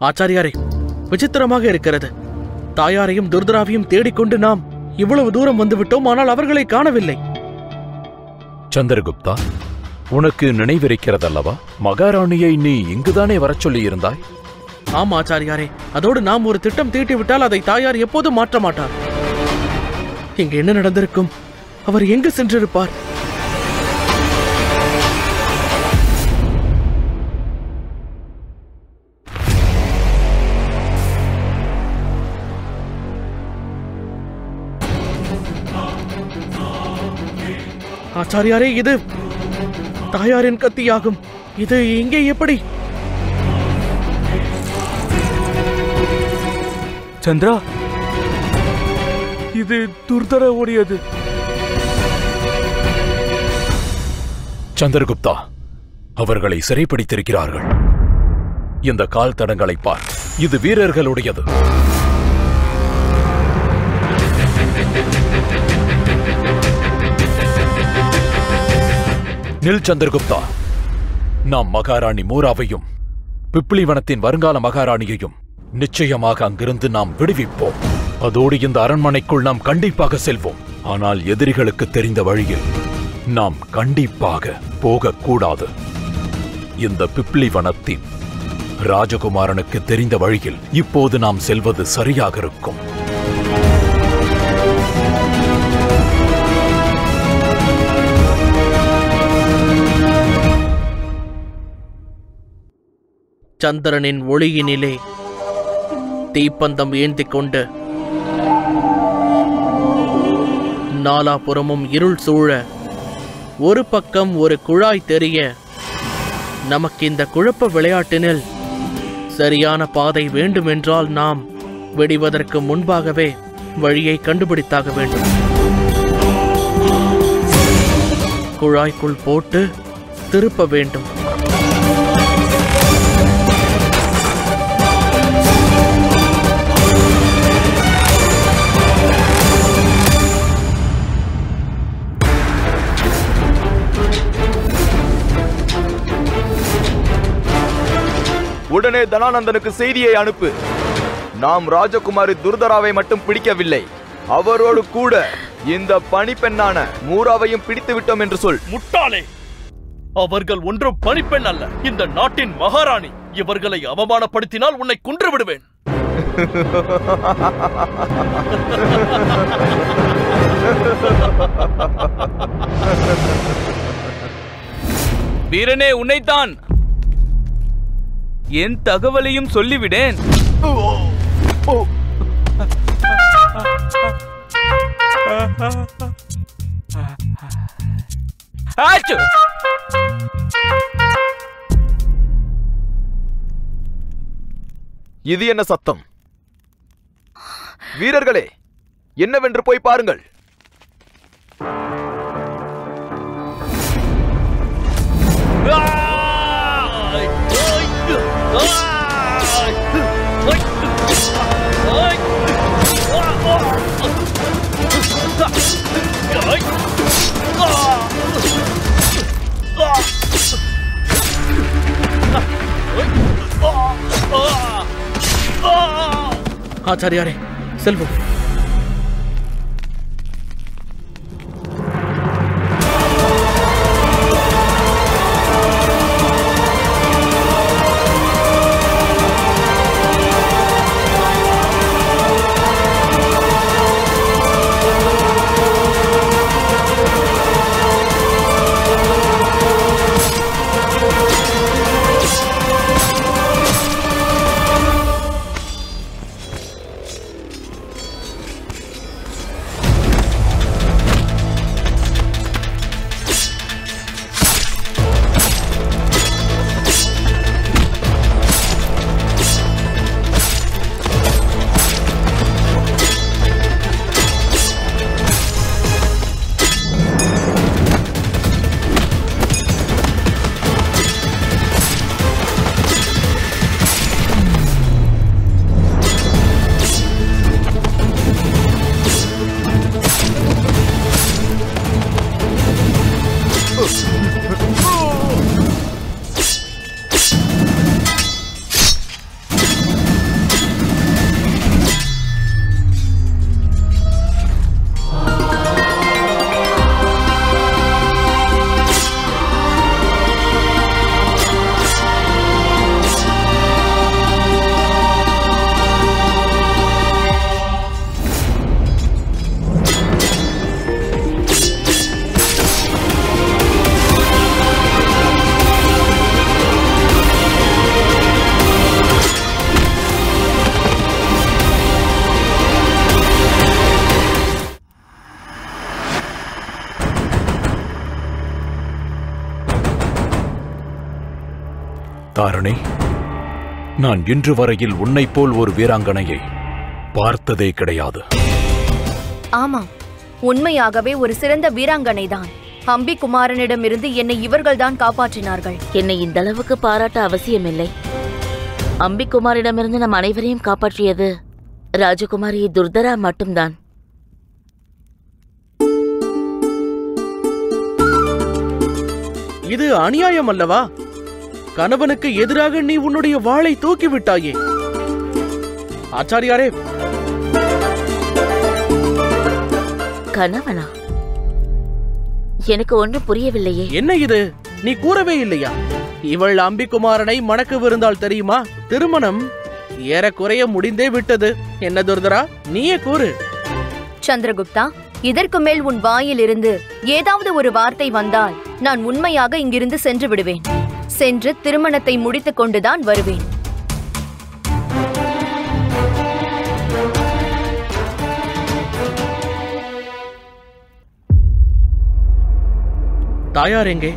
ஆச்சாரியாரே விசித்திரமாக இருக்கிறது தாயாரையும் துர்தராவையும் தேடிக்கொண்டு நாம் இவ்வளவு தூரம் வந்துவிட்டோம் ஆனால் அவர்களை காணவில்லை சந்திரகுப்தா உனக்கு நினைவிருக்கிறதல்லவா மகாராணியை நீ இங்குதானே வரச் சொல்லியிருந்தாய் ஆம் ஆச்சாரியாரே அதோடு நாம் ஒரு திட்டம் தீட்டிவிட்டால் அதை தாயார் எப்போதும் மாற்ற மாட்டார் இங்கு என்ன நடந்திருக்கும் அவர் எங்கு சென்றிருப்பார் ஆச்சாரியாரே இது தாயாரின் கத்தியாகும் இது இங்கே எப்படி சந்திரா இது துர்தர ஓடியது சந்திரகுப்தா அவர்களை சிறைப்பிடித்திருக்கிறார்கள் இந்த கால் தடங்களை பார் இது வீரர்களுடையது நில் சந்திரகுப்தா நாம் மகாராணி மூராவையும் பிப்ளிவனத்தின் வருங்கால மகாராணியையும் நிச்சயமாக அங்கிருந்து நாம் விடுவிப்போம் அதோடு இந்த அரண்மனைக்குள் நாம் கண்டிப்பாக செல்வோம் ஆனால் எதிரிகளுக்கு தெரிந்த வழியில் நாம் கண்டிப்பாக போகக்கூடாது இந்த பிப்ளிவனத்தின் ராஜகுமாரனுக்கு தெரிந்த வழியில் இப்போது நாம் செல்வது சரியாக இருக்கும் சந்திரனின் ஒளியினிலே தீப்பந்தம் ஏந்திக் கொண்டு நாலாபுறமும் இருள் சூழ ஒரு பக்கம் ஒரு குழாய் தெரிய நமக்கு இந்த குழப்ப விளையாட்டினில் சரியான பாதை வேண்டுமென்றால் நாம் வெடிவதற்கு முன்பாகவே வழியை கண்டுபிடித்தாக வேண்டும் குழாய்க்குள் போட்டு திருப்ப வேண்டும் உடனே தனானந்தனுக்கு செய்தியை அனுப்பு நாம் ராஜகுமாரி துர்தராவை மட்டும் பிடிக்கவில்லை அவரோடு கூட இந்த பணிப்பெண்ணான மூராவையும் பிடித்து விட்டோம் என்று சொல் முட்டாளே அவர்கள் ஒன்றும் பணிப்பெண் அல்ல இந்த நாட்டின் மகாராணி இவர்களை அவமானப்படுத்தினால் உன்னை கொன்று விடுவேன் வீரனே உன்னைத்தான் என் தகவலையும் சொல்லிவிடேன் ஆச்சு! இது என்ன சத்தம் வீரர்களே என்னவென்று போய் பாருங்கள் ஆச்சாரியாரே செல்வோம் மகாராணி நான் இன்று வரையில் உன்னைப் போல் ஒரு வீராங்கனையை பார்த்ததே கிடையாது ஆமாம் உண்மையாகவே ஒரு சிறந்த வீராங்கனைதான் அம்பி குமாரனிடமிருந்து என்னை இவர்கள்தான் காப்பாற்றினார்கள் என்னை இந்த அளவுக்கு பாராட்ட அவசியமில்லை அம்பிகுமாரிடமிருந்து நம் அனைவரையும் காப்பாற்றியது ராஜகுமாரி துர்தரா மட்டும்தான் இது அநியாயம் அல்லவா கணவனுக்கு எதிராக நீ உன்னுடைய வாளை தூக்கி விட்டாயே ஆச்சாரியாரே கணவனா எனக்கு ஒன்றும் புரியவில்லையே என்ன இது நீ கூறவே இல்லையா இவள் அம்பிகுமாரனை மணக்கவிருந்தால் தெரியுமா திருமணம் ஏறக்குறைய முடிந்தே விட்டது என்ன துர்தரா நீயே கூறு சந்திரகுப்தா இதற்கு மேல் உன் வாயிலிருந்து ஏதாவது ஒரு வார்த்தை வந்தால் நான் உண்மையாக இங்கிருந்து சென்று விடுவேன் சென்று திருமணத்தை முடித்துக் கொண்டுதான் வருவேன் தாயார் எங்கே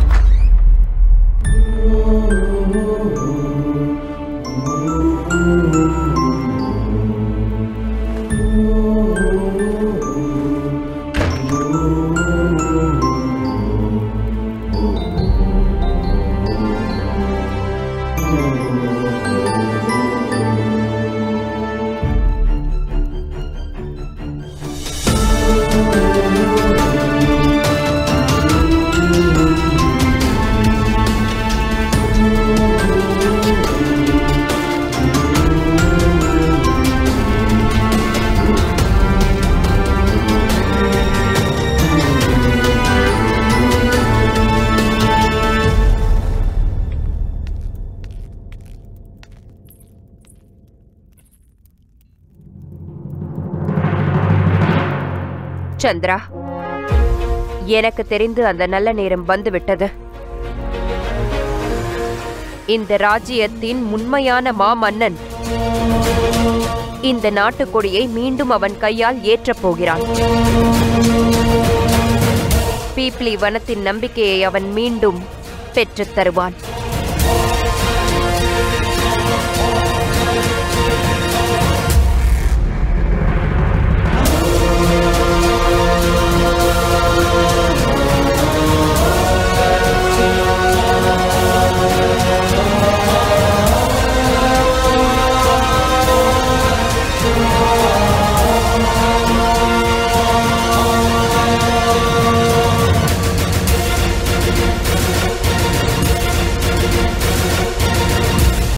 சந்திரா எனக்கு தெரிந்து அந்த நல்ல நேரம் வந்துவிட்டது இந்த ராஜ்யத்தின் உண்மையான மாமன்னன் இந்த நாட்டுக்கொடியை மீண்டும் அவன் கையால் ஏற்றப் போகிறான் பீப்ளி வனத்தின் நம்பிக்கையை அவன் மீண்டும் பெற்றுத் தருவான்